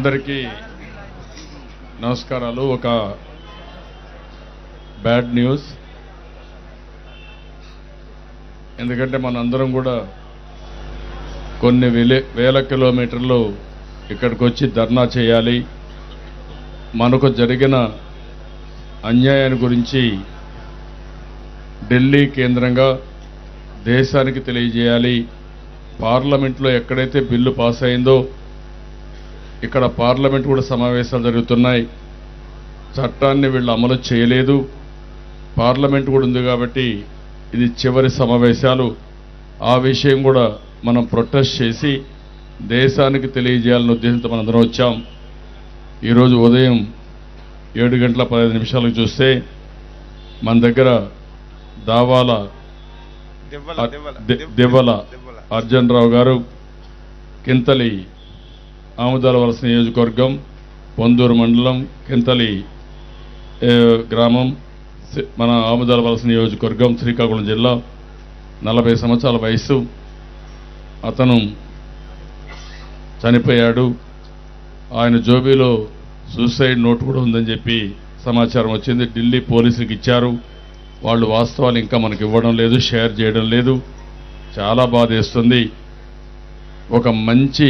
అందరికీ నమస్కారాలు ఒక బ్యాడ్ న్యూస్ ఎందుకంటే మనందరం కూడా కొన్ని వేల వేల కిలోమీటర్లు ఇక్కడికి వచ్చి ధర్నా చేయాలి మనకు జరిగిన అన్యాయాన్ని గురించి ఢిల్లీ కేంద్రంగా దేశానికి తెలియజేయాలి పార్లమెంట్లో ఎక్కడైతే బిల్లు పాస్ అయిందో ఇక్కడ పార్లమెంట్ కూడా సమావేశాలు జరుగుతున్నాయి చట్టాన్ని వీళ్ళు అమలు చేయలేదు పార్లమెంట్ కూడా ఉంది కాబట్టి ఇది చివరి సమావేశాలు ఆ విషయం కూడా మనం ప్రొటెస్ట్ చేసి దేశానికి తెలియజేయాలనే ఉద్దేశంతో మనందరం వచ్చాం ఈరోజు ఉదయం ఏడు గంటల పదహైదు నిమిషాలకు చూస్తే మన దగ్గర దావాల దెవ్వల అ- దెవ్వల దె- దెవ్వల దెవ్వల అర్జున్ రావు గారు కింతలి ఆముదాల వలస నియోజకవర్గం పొందూరు మండలం కింతలి ఏ, గ్రామం సి- మన ఆముదాల వలస నియోజకవర్గం శ్రీకాకుళం జిల్లా నలభై సంవత్సరాల వయస్సు అతను చనిపోయాడు ఆయన జోబీలో సూసైడ్ నోట్ కూడా ఉందని చెప్పి సమాచారం వచ్చింది ఢిల్లీ పోలీసులకు ఇచ్చారు వాళ్ళు వాస్తవాలు ఇంకా మనకి ఇవ్వడం లేదు షేర్ చేయడం లేదు చాలా బాధేస్తుంది ఒక మంచి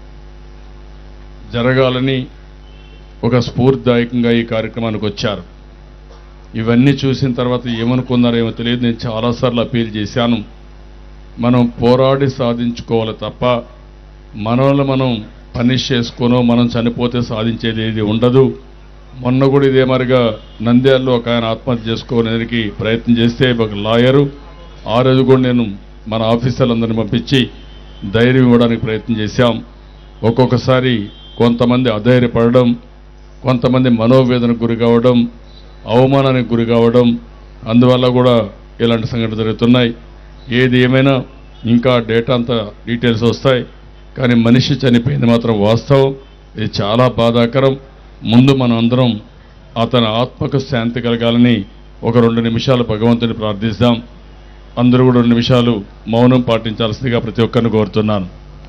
జరగాలని ఒక స్ఫూర్తిదాయకంగా ఈ కార్యక్రమానికి వచ్చారు ఇవన్నీ చూసిన తర్వాత ఏమనుకున్నారేమో తెలియదు నేను చాలాసార్లు అపీల్ చేశాను మనం పోరాడి సాధించుకోవాలి తప్ప మనల్ని మనం పనిష్ చేసుకోనో మనం చనిపోతే సాధించేది ఏది ఉండదు మొన్న కూడా ఇదే మరిగా నంద్యాలలో ఒక ఆయన ఆత్మహత్య చేసుకోవడానికి ప్రయత్నం చేస్తే ఒక లాయరు ఆ రోజు కూడా నేను మన ఆఫీసర్లందరిని పంపించి ధైర్యం ఇవ్వడానికి ప్రయత్నం చేశాం ఒక్కొక్కసారి కొంతమంది అధైర్యపడడం కొంతమంది మనోవేదనకు గురి కావడం అవమానానికి గురి కావడం అందువల్ల కూడా ఇలాంటి సంఘటనలు జరుగుతున్నాయి ఏది ఏమైనా ఇంకా డేటా అంతా డీటెయిల్స్ వస్తాయి కానీ మనిషి చనిపోయింది మాత్రం వాస్తవం ఇది చాలా బాధాకరం ముందు మనం అందరం అతని ఆత్మకు శాంతి కలగాలని ఒక రెండు నిమిషాలు భగవంతుని ప్రార్థిస్తాం అందరూ కూడా రెండు నిమిషాలు మౌనం పాటించాల్సిందిగా ప్రతి ఒక్కరిని కోరుతున్నాను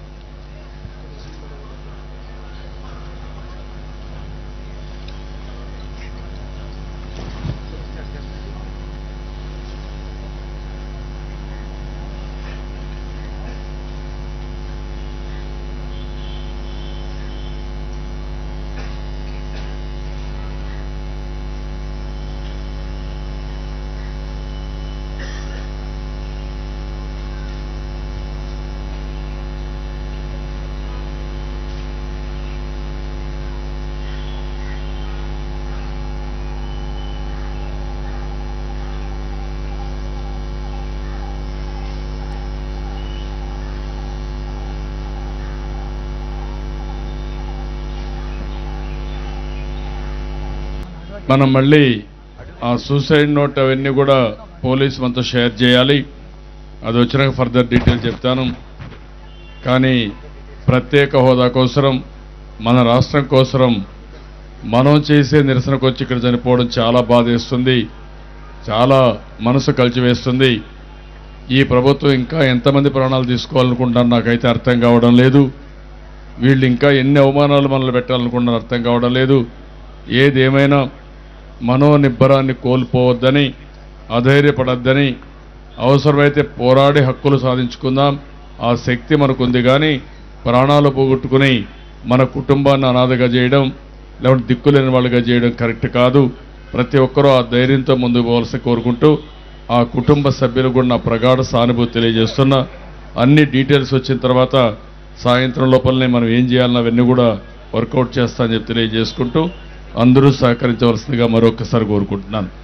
మనం మళ్ళీ ఆ సూసైడ్ నోట్ అవన్నీ కూడా పోలీస్ మనతో షేర్ చేయాలి అది వచ్చినాక ఫర్దర్ డీటెయిల్ చెప్తాను కానీ ప్రత్యేక హోదా కోసం మన రాష్ట్రం కోసం మనం చేసే నిరసనకు వచ్చి ఇక్కడ చనిపోవడం చాలా బాధేస్తుంది చాలా మనసు కలిచివేస్తుంది ఈ ప్రభుత్వం ఇంకా ఎంతమంది ప్రాణాలు తీసుకోవాలనుకుంటారో నాకైతే అర్థం కావడం లేదు వీళ్ళు ఇంకా ఎన్ని అవమానాలు మనల్ని పెట్టాలనుకుంటున్నారో అర్థం కావడం లేదు ఏదేమైనా మనోనిబ్బరాన్ని కోల్పోవద్దని అధైర్యపడద్దని అవసరమైతే పోరాడి హక్కులు సాధించుకుందాం ఆ శక్తి మనకుంది కానీ ప్రాణాలు పోగొట్టుకుని మన కుటుంబాన్ని అనాథగా చేయడం లేకుంటే దిక్కులేని వాళ్ళుగా చేయడం కరెక్ట్ కాదు ప్రతి ఒక్కరూ ఆ ధైర్యంతో ముందుకు పోవాల్సి కోరుకుంటూ ఆ కుటుంబ సభ్యులకు కూడా నా ప్రగాఢ సానుభూతి తెలియజేస్తున్నా అన్ని డీటెయిల్స్ వచ్చిన తర్వాత సాయంత్రం లోపలనే మనం ఏం చేయాలన్న అవన్నీ కూడా వర్కౌట్ చేస్తా అని చెప్పి తెలియజేసుకుంటూ అందరూ సహకరించవలసిందిగా మరొకసారి కోరుకుంటున్నాను